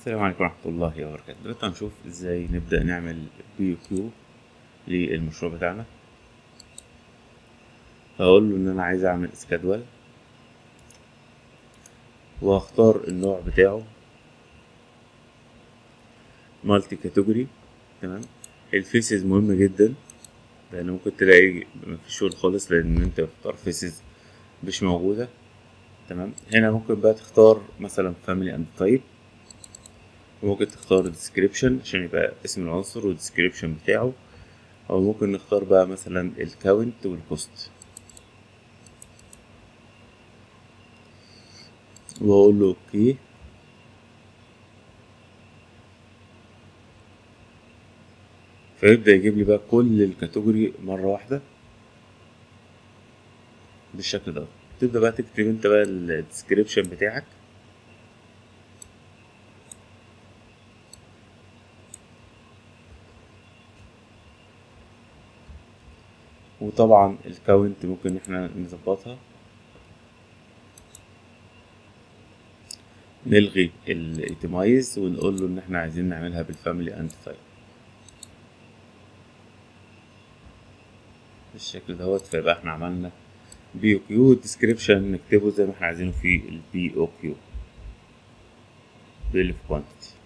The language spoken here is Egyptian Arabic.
السلام عليكم ورحمة الله وبركاته دلوقتي هنشوف ازاي نبدأ نعمل بي كيو للمشروع بتاعنا هقول له ان انا عايز اعمل سكادول وهختار النوع بتاعه مالتي كاتيجوري تمام الفيسز مهم جدا لان ممكن تلاقي مفيش شغل خالص لان انت بتختار فيسز مش موجودة تمام هنا ممكن بقى تختار مثلا فاميلي اند تايب وممكن تختار description عشان يبقى اسم العنصر والديسكريبشن بتاعه او ممكن نختار بقى مثلا الكاونت والكوست واقول له اوكي فيبدأ يجيب لي بقى كل الكاتيجوري مرة واحدة بالشكل ده تبدأ بقى تكتب انت بقى الديسكريبشن بتاعك وطبعا الكاونت ممكن احنا نظبطها نلغي الايتمايز ونقول له ان احنا عايزين نعملها بالفاميلي اند تايب بالشكل دوت فيبقى احنا عملنا بي او كيو الديسكريبشن نكتبه زي ما احنا عايزينه في البي او كيو بالف كوانتيتي